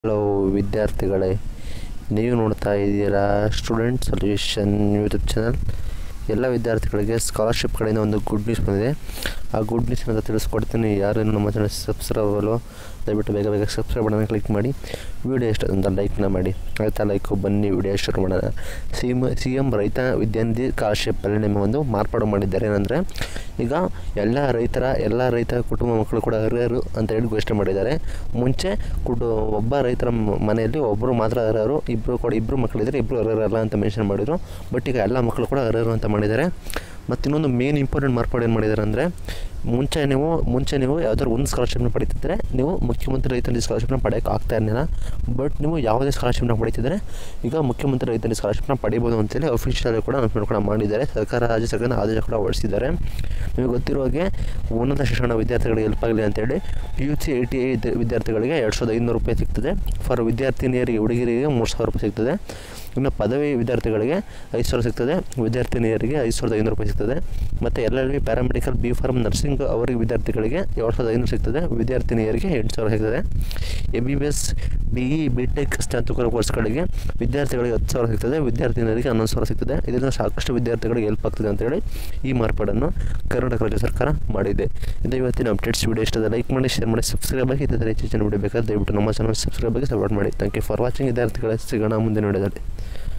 hello ವಿದ್ಯಾರ್ಥಿಗಳೇ ನೀವು ನೋಡ್ತಾ ಇದ್ದೀರಾ ಸ್ಟೂಡೆಂಟ್ ಸೊಲ್ಯೂಷನ್ ಯೂಟ್ಯೂಬ್ ಚಾನಲ್ ಎಲ್ಲ ವಿದ್ಯಾರ್ಥಿಗಳಿಗೆ ಸ್ಕಾಲರ್ಶಿಪ್ ಕಡೆಯಿಂದ ಒಂದು ಗುಡ್ ನ್ಯೂಸ್ ಬಂದಿದೆ ಆ ಗುಡ್ ನ್ಯೂಸ್ ಅಂತ ತಿಳಿಸ್ಕೊಡ್ತೀನಿ ಯಾರು ನಮ್ಮ ಚಾನಲ್ ಸಬ್ಸ್ಕ್ರೈಬ್ ಆಗಲ್ವೋ ದಯವಿಟ್ಟು ಬೇಗ ಬೇಗ ಸಬ್ಸ್ಕ್ರೈಬ್ ಬಟನ್ ಕ್ಲಿಕ್ ಮಾಡಿ ವಿಡಿಯೋ ಎಷ್ಟು ಅಂತ ಲೈಕ್ನ ಮಾಡಿ ಆಯ್ತಾ ಲೈಕು ಬನ್ನಿ ವಿಡಿಯೋ ಶುರು ಮಾಡೋಣ ಸಿ ಎಮ್ ಸಿ ಎಮ್ ರೈತ ವಿದ್ಯಾನಿಧಿ ಸ್ಕಾಲರ್ಶಿಪ್ಪಲ್ಲಿ ನಿಮ್ಮ ಒಂದು ಮಾರ್ಪಾಡು ಮಾಡಿದ್ದಾರೆ ಏನಂದರೆ ಈಗ ಎಲ್ಲ ರೈತರ ಎಲ್ಲ ರೈತ ಕುಟುಂಬ ಮಕ್ಕಳು ಕೂಡ ಅರ್ಹರು ಅಂತ ಹೇಳಿ ಘೋಷಣೆ ಮಾಡಿದ್ದಾರೆ ಮುಂಚೆ ಕುಟು ಒಬ್ಬ ರೈತರ ಮ- ಮನೆಯಲ್ಲಿ ಒಬ್ಬರು ಮಾತ್ರ ಅರ್ಹರು ಇಬ್ಬರು ಕೂಡ ಇಬ್ಬರು ಮಕ್ಕಳಿದ್ರೆ ಇಬ್ಬರು ಅರ್ಹರಲ್ಲ ಅಂತ ಮೆನ್ಷನ್ ಮಾಡಿದರು ಬಟ್ ಈಗ ಎಲ್ಲ ಮಕ್ಕಳು ಕೂಡ ಅರ್ಹರು ಅಂತ ಮಾಡಿದ್ದಾರೆ ಮತ್ತು ಇನ್ನೊಂದು ಮೇನ್ ಇಂಪಾರ್ಟೆಂಟ್ ಮಾರ್ಪಾಡು ಏನು ಮಾಡಿದ್ದಾರೆ ಅಂದರೆ ಮುಂಚೆ ನೀವು ಮುಂಚೆ ನೀವು ಯಾವ್ದಾದ್ರು ಒಂದು ಸ್ಕಾಲರ್ಶಿಪ್ನ ಪಡಿತಿದ್ರೆ ನೀವು ಮುಖ್ಯಮಂತ್ರಿ ರೈತನ ಸ್ಕಾಲರ್ಶಿಪ್ನ ಪಡೆಯೋಕೆ ಆಗ್ತಾ ಇರಲಿಲ್ಲ ಬಟ್ ನೀವು ಯಾವುದೇ ಸ್ಕಾಲರ್ಶಿಪ್ನ ಪಡಿತಿದ್ರೆ ಈಗ ಮುಖ್ಯಮಂತ್ರಿ ರೈತನ ಸ್ಕಾಲರ್ಶಿಪ್ನ ಪಡಿಬೋದು ಅಂತೇಳಿ ಅಫಿಷಿಯಲ್ ಕೂಡ ಅನೌನ್ಸ್ಮೆಂಟ್ ಕೂಡ ಮಾಡಿದ್ದಾರೆ ಸರ್ಕಾರ ರಾಜ್ಯ ಸರ್ಕಾರ ಆದೇಶ ಕೂಡ ಹೊರಡಿಸಿದ್ದಾರೆ ನಿಮಗೆ ಗೊತ್ತಿರೋ ಹಾಗೆ ಉನ್ನತ ಶಿಕ್ಷಣ ವಿದ್ಯಾರ್ಥಿಗಳಿಗೆ ಹೆಲ್ಪ್ ಆಗಲಿ ಅಂತೇಳಿ P U C I T I ವಿದ್ಯಾರ್ಥಿಗಳಿಗೆ ಎರಡು ಸಾವಿರದ ಐನೂರು ರೂಪಾಯಿ ಸಿಗ್ತದೆ ಫಾರ್ ವಿದ್ಯಾರ್ಥಿನಿಯರಿಗೆ ಹುಡುಗಿಯರಿಗೆ ಮೂರು ಸಾವಿರ ರೂಪಾಯಿ ಸಿಗ್ತದೆ ಇನ್ನು ಪದವಿ ವಿದ್ಯಾರ್ಥಿಗಳಿಗೆ ಐದು ಸಾವಿರ ಸಿಗ್ತದೆ ವಿದ್ಯಾರ್ಥಿನಿಯರಿಗೆ ಐದು ಸಾವಿರದ ಐನೂರು ರೂಪಾಯಿ ಸಿಗ್ತದೆ ಮತ್ತು L L B paramedical B pharm nursing ಅವರಿಗೆ ವಿದ್ಯಾರ್ಥಿಗಳಿಗೆ ಏಳು ಸಾವಿರದ ಐನೂರು ಸಿಗ್ತದೆ ವಿದ್ಯಾರ್ಥಿನಿಯರಿಗೆ ಎಂಟು ಸಾವಿರ ಸಿಗ್ತದೆ M B B S B E B tech ಸ್ನಾತಕೋತ್ತರ ಕೋರ್ಸ್ಗಳಿಗೆ ವಿದ್ಯಾರ್ಥಿಗಳಿಗೆ ಹತ್ತು ಸಾವಿರ ಸಿಗ್ತದೆ ವಿದ್ಯಾರ್ಥಿನಿಯರಿಗೆ ಹನ್ನೊಂದು ಸಾವಿರ ಸಿಗ್ತದೆ ಇದರಿಂದ ಸಾಕಷ್ಟು ವಿದ್ಯಾರ್ಥಿಗಳಿಗೆ ಹೆಲ್ಪ್ ಆಗ್ತದೆ ಅಂತೇಳಿ ಈ ಮಾರ್ಪಾಡನ್ನು ಕರ್ನಾಟಕ ರಾಜ್ಯ ಸರ್ಕಾರ ಮಾಡಿದೆ ಇದು ಇವತ್ತಿನ ಅಪ್ಡೇಟ್ಸ್ ವಿಡಿಯೋ ಇಷ್ಟದ ಲೈಕ್ ಮಾಡಿ ಶೇರ್ ಮಾಡಿ ಸಬ್ಸ್ಕ್ರೈಬ್ ಆಗಿ ಇದೇ ಹೆಚ್ಚು ಜನ ವಿಡಿಯೋ ಬೇಕಾದ್ರೆ ದಯವಿಟ್ಟು ನಮ್ಮ ಚಾನಲ್ ಸಬ್ಸ್ಕ್ರೈಬ್ ಆಗಿ ಸಪೋರ್ಟ್ ಮಾಡಿ ಥ್ಯಾಂಕ್ ಯು ಫಾರ್ ವಾಚಿಂಗ್ ವಿದ್ಯಾರ್ಥಿಗಳ ಸಿಗೋಣ ಮುಂದಿನ ವಿಡಿಯೋದಲ್ಲಿ